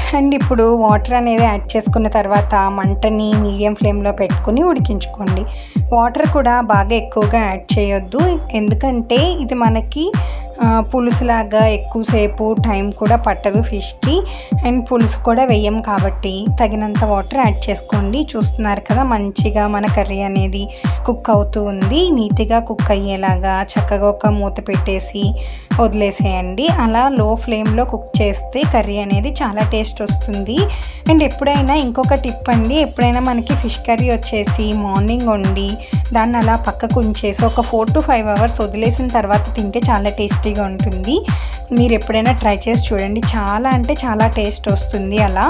and ఇప్పుడు water అనేది add చేసుకున్న తర్వాత మంటని మీడియం ఫ్లేమ్లో పెట్టుకుని ఉడికించుకోండి వాటర్ కూడా బాగా ఎక్కువగా యాడ్ చేయొద్దు ఎందుకంటే ఇది మనకి ఆ, పులుసులాగా ఎక్కువసేపు టైం కూడా పట్టదు ఫిష్కి అండ్ పులుసు కూడా వేయం కాబట్టి తగినంత వాటర్ యాడ్ చేసుకోండి చూస్తున్నారు కదా మంచిగా మన కర్రీ అనేది కుక్ అవుతూ ఉంది నీట్గా కుక్ అయ్యేలాగా చక్కగా ఒక మూత పెట్టేసి వదిలేసేయండి అలా లో ఫ్లేమ్లో కుక్ చేస్తే కర్రీ అనేది చాలా టేస్ట్ వస్తుంది అండ్ ఎప్పుడైనా ఇంకొక టిప్ అండి ఎప్పుడైనా మనకి ఫిష్ కర్రీ వచ్చేసి మార్నింగ్ వండి దాన్ని అలా పక్కకు ఉంచేసి ఒక ఫోర్ టు ఫైవ్ అవర్స్ వదిలేసిన తర్వాత తింటే చాలా టేస్టీగా ఉంటుంది మీరు ఎప్పుడైనా ట్రై చేసి చూడండి చాలా అంటే చాలా టేస్ట్ వస్తుంది అలా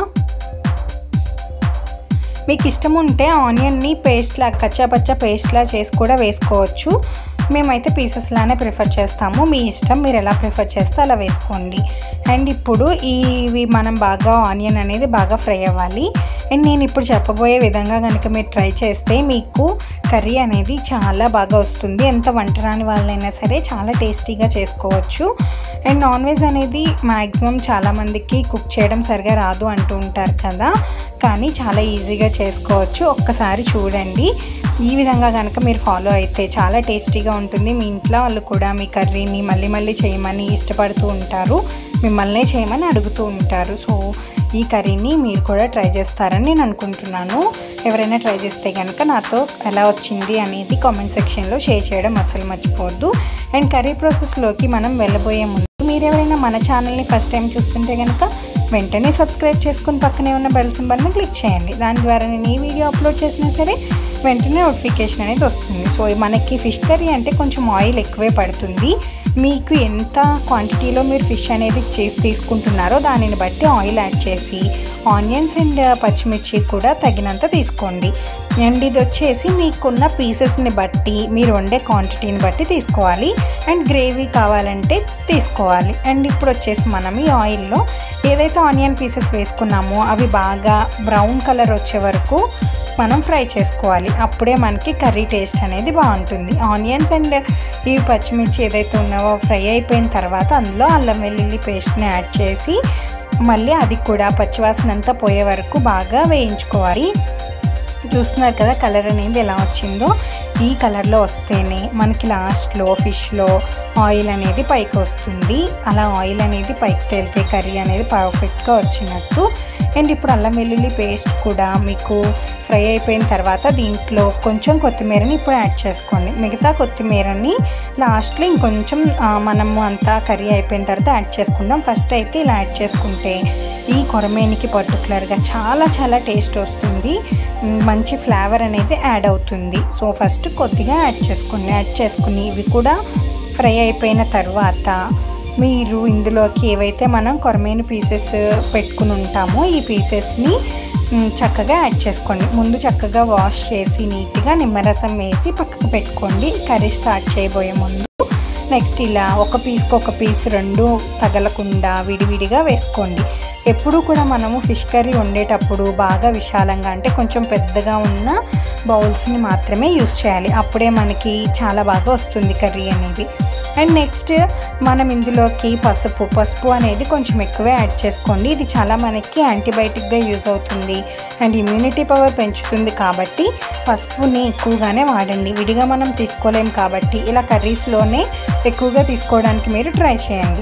మీకు ఇష్టం ఉంటే ఆనియన్ని పేస్ట్లా కచ్చాపచ్చా పేస్ట్లా చేసి కూడా వేసుకోవచ్చు మేమైతే పీసెస్ లానే ప్రిఫర్ చేస్తాము మీ ఇష్టం మీరు ఎలా ప్రిఫర్ చేస్తే అలా వేసుకోండి అండ్ ఇప్పుడు ఇవి మనం బాగా ఆనియన్ అనేది బాగా ఫ్రై అవ్వాలి అండ్ నేను ఇప్పుడు చెప్పబోయే విధంగా కనుక మీరు ట్రై చేస్తే మీకు కర్రీ అనేది చాలా బాగా వస్తుంది ఎంత వంట రాని వాళ్ళైనా సరే చాలా టేస్టీగా చేసుకోవచ్చు అండ్ నాన్ వెజ్ అనేది మ్యాక్సిమం చాలామందికి కుక్ చేయడం సరిగా రాదు అంటూ ఉంటారు కదా కానీ చాలా ఈజీగా చేసుకోవచ్చు ఒక్కసారి చూడండి ఈ విధంగా కనుక మీరు ఫాలో అయితే చాలా టేస్టీగా ఉంటుంది మీ ఇంట్లో వాళ్ళు కూడా మీ కర్రీని మళ్ళీ మళ్ళీ చేయమని ఇష్టపడుతూ ఉంటారు మిమ్మల్నే చేయమని అడుగుతూ ఉంటారు సో ఈ కర్రీని మీరు కూడా ట్రై చేస్తారని నేను అనుకుంటున్నాను ఎవరైనా ట్రై చేస్తే కనుక నాతో ఎలా వచ్చింది అనేది కామెంట్ సెక్షన్లో షేర్ చేయడం అస్సలు మర్చిపోవద్దు అండ్ కర్రీ ప్రాసెస్లోకి మనం వెళ్ళబోయే ముందు మీరు ఎవరైనా మన ఛానల్ని ఫస్ట్ టైం చూస్తుంటే కనుక వెంటనే సబ్స్క్రైబ్ చేసుకుని పక్కనే ఉన్న బెల్ సింబల్ని క్లిక్ చేయండి దాని ద్వారా నేను ఈ వీడియో అప్లోడ్ చేసినా సరే వెంటనే నోటిఫికేషన్ అనేది వస్తుంది సో మనకి ఫిష్ కర్రీ అంటే కొంచెం ఆయిల్ ఎక్కువే పడుతుంది మీకు ఎంత క్వాంటిటీలో మీరు ఫిష్ అనేది చేసి తీసుకుంటున్నారో దానిని బట్టి ఆయిల్ యాడ్ చేసి ఆనియన్స్ అండ్ పచ్చిమిర్చి కూడా తగినంత తీసుకోండి అండ్ ఇది వచ్చేసి మీకున్న పీసెస్ని బట్టి మీరు వండే క్వాంటిటీని బట్టి తీసుకోవాలి అండ్ గ్రేవీ కావాలంటే తీసుకోవాలి అండ్ ఇప్పుడు వచ్చేసి మనం ఈ ఆయిల్లో ఏదైతే ఆనియన్ పీసెస్ వేసుకున్నామో అవి బాగా బ్రౌన్ కలర్ వచ్చే వరకు మనం ఫ్రై చేసుకోవాలి అప్పుడే మనకి కర్రీ టేస్ట్ అనేది బాగుంటుంది ఆనియన్స్ అండ్ ఈ పచ్చిమిర్చి ఏదైతే ఉన్నావో ఫ్రై అయిపోయిన తర్వాత అందులో అల్లం వెల్లుల్లి పేస్ట్ని యాడ్ చేసి మళ్ళీ అది కూడా పచ్చివాసన అంతా పోయే వరకు బాగా వేయించుకోవాలి చూస్తున్నారు కదా కలర్ అనేది ఎలా వచ్చిందో ఈ కలర్లో వస్తేనే మనకి లాస్ట్లో ఫిష్లో ఆయిల్ అనేది పైకి వస్తుంది అలా ఆయిల్ అనేది పైకి తేలితే కర్రీ అనేది పర్ఫెక్ట్గా వచ్చినట్టు అండ్ ఇప్పుడు అల్లం వెల్లుల్లి పేస్ట్ కూడా మీకు ఫ్రై అయిపోయిన తర్వాత దీంట్లో కొంచెం కొత్తిమీరని ఇప్పుడు యాడ్ చేసుకోండి మిగతా కొత్తిమీరని లాస్ట్లో ఇంకొంచెం ఆ, మనము అంతా కర్రీ అయిపోయిన తర్వాత యాడ్ చేసుకుందాం ఫస్ట్ అయితే ఇలా యాడ్ చేసుకుంటే ఈ కొరమేనికి పర్టికులర్గా చాలా చాలా టేస్ట్ వస్తుంది మ్, మంచి ఫ్లేవర్ అనేది యాడ్ అవుతుంది సో ఫస్ట్ కొద్దిగా యాడ్ చేసుకోండి యాడ్ చేసుకుని ఇవి కూడా ఫ్రై అయిపోయిన తర్వాత మీరు ఇందులోకి ఏవైతే మనం కొరమేను పీసెస్ పెట్టుకుని ఉంటామో ఈ పీసెస్ని మ్, చక్కగా యాడ్ చేసుకోండి ముందు చక్కగా వాష్ చేసి నీట్గా నిమ్మరసం వేసి పక్కకు పెట్టుకోండి కర్రీ స్టార్ట్ చేయబోయే ముందు నెక్స్ట్ ఇలా ఒక పీస్కి ఒక పీస్ రెండు తగలకుండా విడివిడిగా వేసుకోండి ఎప్పుడు కూడా మనము ఫిష్ కర్రీ వండేటప్పుడు బాగా విశాలంగా అంటే కొంచెం పెద్దగా ఉన్న బౌల్స్ని మాత్రమే యూస్ చేయాలి అప్పుడే మనకి చాలా బాగా వస్తుంది కర్రీ అనేది అండ్ నెక్స్ట్ మనం ఇందులోకి పసుపు పసుపు అనేది కొంచెం ఎక్కువే యాడ్ చేసుకోండి ఇది చాలా మనకి యాంటీబయాటిక్గా యూజ్ అవుతుంది అండ్ ఇమ్యూనిటీ పవర్ పెంచుతుంది కాబట్టి పసుపుని ఎక్కువగానే వాడండి విడిగా మనం తీసుకోలేం కాబట్టి ఇలా కర్రీస్లోనే ఎక్కువగా తీసుకోవడానికి మీరు ట్రై చేయండి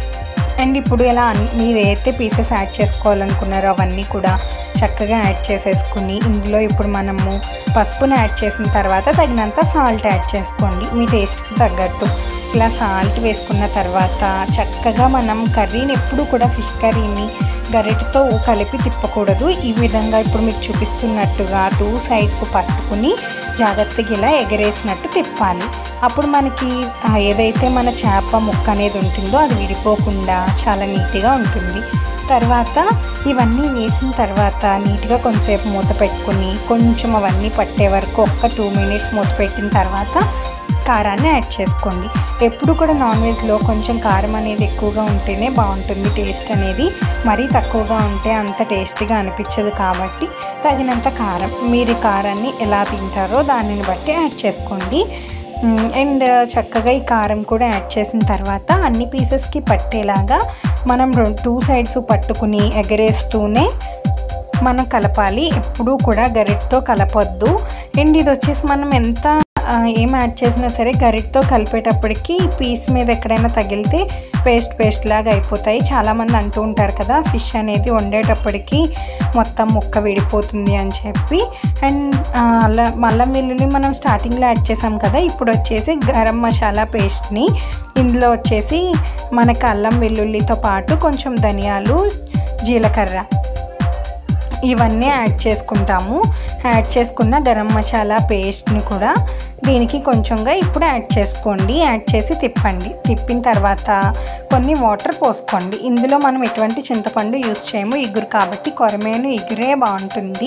అండ్ ఇప్పుడు ఇలా అన్- మీరు ఏదైతే పీసెస్ యాడ్ చేసుకోవాలనుకున్నారో అవన్నీ కూడా చక్కగా యాడ్ చేసేసుకుని ఇందులో ఇప్పుడు మనము పసుపుని యాడ్ చేసిన తర్వాత తగినంత సాల్ట్ యాడ్ చేసుకోండి మీ టేస్ట్కి తగ్గట్టు ఇలా సాల్ట్ వేసుకున్న తర్వాత చక్కగా మనం కర్రీని ఎప్పుడు కూడా ఫిష్ కర్రీని గరిటతో కలిపి తిప్పకూడదు ఈ విధంగా ఇప్పుడు మీకు చూపిస్తున్నట్టుగా టూ సైడ్స్ పట్టుకుని జాగ్రత్తగా ఇలా ఎగరేసినట్టు తిప్పాలి అప్పుడు మనకి ఆ, ఏదైతే మన చేప ముక్క అనేది ఉంటుందో అది విడిపోకుండా చాలా నీట్గా ఉంటుంది తర్వాత ఇవన్నీ వేసిన తర్వాత నీట్గా కొంచెంసేపు మూత పెట్టుకుని కొంచెం అవన్నీ పట్టే వరకు ఒక్క టూ మినిట్స్ మూత పెట్టిన తర్వాత కారాన్ని యాడ్ చేసుకోండి ఎప్పుడు కూడా నాన్ వెజ్లో కొంచెం కారం అనేది ఎక్కువగా ఉంటేనే బాగుంటుంది టేస్ట్ అనేది మరీ తక్కువగా ఉంటే అంత టేస్టీగా అనిపించదు కాబట్టి తగినంత కారం మీరు కారాన్ని ఎలా తింటారో దానిని బట్టి యాడ్ చేసుకోండి మ్, అండ్ చక్కగా ఈ కారం కూడా యాడ్ చేసిన తర్వాత అన్ని పీసెస్కి పట్టేలాగా మనం టూ సైడ్స్ పట్టుకుని ఎగరేస్తూనే మనం కలపాలి ఎప్పుడూ కూడా గరిటతో కలపొద్దు అండ్ ఇది వచ్చేసి మనం ఎంత ఆ, ఏం యాడ్ చేసినా సరే గరిటతో కలిపేటప్పటికి పీస్ మీద ఎక్కడైనా తగిలితే పేస్ట్ పేస్ట్ లాగా అయిపోతాయి చాలామంది అంటూ ఉంటారు కదా ఫిష్ అనేది వండేటప్పటికి మొత్తం ముక్క విడిపోతుంది అని చెప్పి అండ్ అల్లం అల్లం వెల్లుల్లి మనం స్టార్టింగ్లో యాడ్ చేసాం కదా ఇప్పుడు వచ్చేసి గరం మసాలా పేస్ట్ని ఇందులో వచ్చేసి మనకు అల్లం వెల్లుల్లితో పాటు కొంచెం ధనియాలు జీలకర్ర ఇవన్నీ యాడ్ చేసుకుంటాము యాడ్ చేసుకున్న గరం మసాలా పేస్ట్ని కూడా దీనికి కొంచెంగా ఇప్పుడు యాడ్ చేసుకోండి యాడ్ చేసి తిప్పండి తిప్పిన తర్వాత కొన్ని వాటర్ పోసుకోండి ఇందులో మనం ఎటువంటి చింతపండు యూస్ చేయము ఇగురు కాబట్టి కొరమేను ఇగురే బాగుంటుంది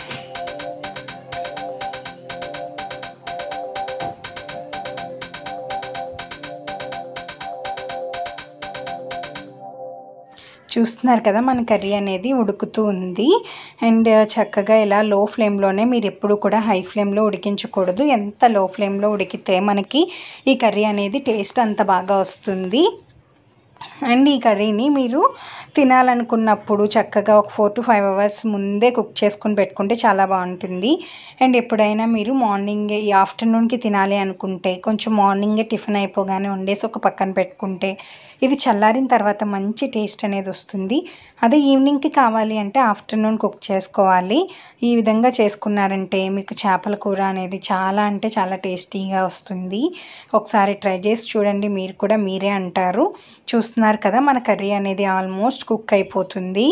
చూస్తున్నారు కదా మన కర్రీ అనేది ఉడుకుతూ ఉంది అండ్ చక్కగా ఇలా లో ఫ్లేమ్లోనే మీరు ఎప్పుడు కూడా హై ఫ్లేమ్లో ఉడికించకూడదు ఎంత లో ఫ్లేమ్లో ఉడికితే మనకి ఈ కర్రీ అనేది టేస్ట్ అంత బాగా వస్తుంది అండ్ ఈ కర్రీని మీరు తినాలనుకున్నప్పుడు చక్కగా ఒక ఫోర్ టు ఫైవ్ అవర్స్ ముందే కుక్ చేసుకుని పెట్టుకుంటే చాలా బాగుంటుంది అండ్ ఎప్పుడైనా మీరు మార్నింగ్ ఈ ఆఫ్టర్నూన్కి తినాలి అనుకుంటే కొంచెం మార్నింగే టిఫిన్ అయిపోగానే వండేసి ఒక పక్కన పెట్టుకుంటే ఇది చల్లారిన తర్వాత మంచి టేస్ట్ అనేది వస్తుంది అదే ఈవినింగ్కి కావాలి అంటే ఆఫ్టర్నూన్ కుక్ చేసుకోవాలి ఈ విధంగా చేసుకున్నారంటే మీకు చేపల కూర అనేది చాలా అంటే చాలా టేస్టీగా వస్తుంది ఒకసారి ట్రై చేసి చూడండి మీరు కూడా మీరే అంటారు చూస్తున్నారు కదా మన కర్రీ అనేది ఆల్మోస్ట్ కుక్ అయిపోతుంది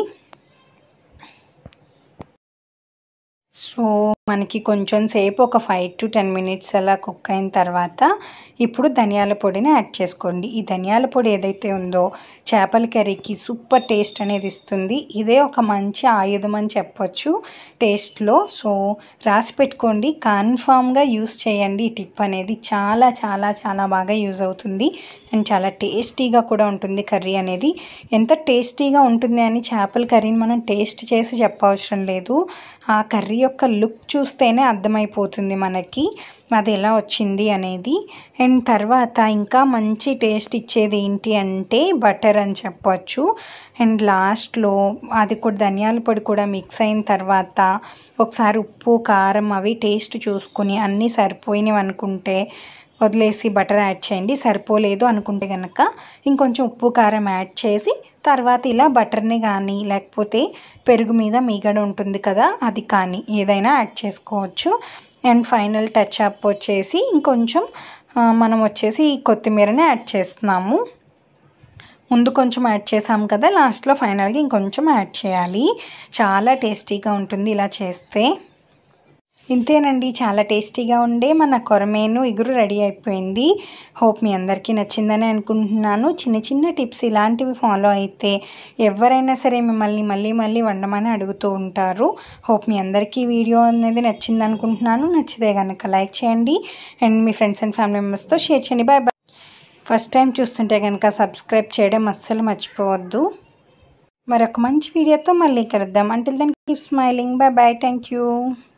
సో మనకి కొంచెం సేపు ఒక ఫైవ్ టు టెన్ మినిట్స్ అలా కుక్ అయిన తర్వాత ఇప్పుడు ధనియాల పొడిని యాడ్ చేసుకోండి ఈ ధనియాల పొడి ఏదైతే ఉందో చేపల కర్రీకి సూపర్ టేస్ట్ అనేది ఇస్తుంది ఇదే ఒక మంచి ఆయుధం అని చెప్పొచ్చు టేస్ట్లో సో రాసి పెట్టుకోండి కన్ఫామ్గా యూస్ చేయండి ఈ టిప్ అనేది చాలా చాలా చాలా బాగా యూజ్ అవుతుంది అండ్ చాలా టేస్టీగా కూడా ఉంటుంది కర్రీ అనేది ఎంత టేస్టీగా ఉంటుంది అని చేపల కర్రీని మనం టేస్ట్ చేసి చెప్పవసరం లేదు ఆ కర్రీ యొక్క లుక్ చూస్తేనే అర్థమైపోతుంది మనకి అది ఎలా వచ్చింది అనేది అండ్ తర్వాత ఇంకా మంచి టేస్ట్ ఇచ్చేది ఏంటి అంటే బటర్ అని చెప్పొచ్చు అండ్ లాస్ట్లో అది కూడా ధనియాల పొడి కూడా మిక్స్ అయిన తర్వాత ఒకసారి ఉప్పు కారం అవి టేస్ట్ చూసుకుని అన్నీ సరిపోయినవి అనుకుంటే వదిలేసి బటర్ యాడ్ చేయండి సరిపోలేదు అనుకుంటే కనుక ఇంకొంచెం ఉప్పు కారం యాడ్ చేసి తర్వాత ఇలా బటర్ని కానీ లేకపోతే పెరుగు మీద మీగడ ఉంటుంది కదా అది కానీ ఏదైనా యాడ్ చేసుకోవచ్చు అండ్ ఫైనల్ టచ్ అప్ వచ్చేసి ఇంకొంచెం ఆ, మనం వచ్చేసి ఈ కొత్తిమీరని యాడ్ చేస్తున్నాము ముందు కొంచెం యాడ్ చేసాం కదా లాస్ట్లో ఫైనల్గా ఇంకొంచెం యాడ్ చేయాలి చాలా టేస్టీగా ఉంటుంది ఇలా చేస్తే ఇంతేనండి చాలా టేస్టీగా ఉండే మన కొరమేను ఇగురు రెడీ అయిపోయింది హోప్ మీ అందరికీ నచ్చిందని అనుకుంటున్నాను చిన్న చిన్న టిప్స్ ఇలాంటివి ఫాలో అయితే ఎవరైనా సరే మిమ్మల్ని మళ్ళీ మళ్ళీ వండమని అడుగుతూ ఉంటారు హోప్ మీ అందరికీ ఈ వీడియో అనేది నచ్చింది అనుకుంటున్నాను నచ్చితే కనుక లైక్ చేయండి అండ్ మీ ఫ్రెండ్స్ అండ్ ఫ్యామిలీ మెంబర్స్తో షేర్ చేయండి బాయ్ బాయ్ ఫస్ట్ టైం చూస్తుంటే కనుక సబ్స్క్రైబ్ చేయడం అస్సలు మర్చిపోవద్దు మరొక మంచి వీడియోతో మళ్ళీ కలుద్దాం until then keep smiling bye bye thank you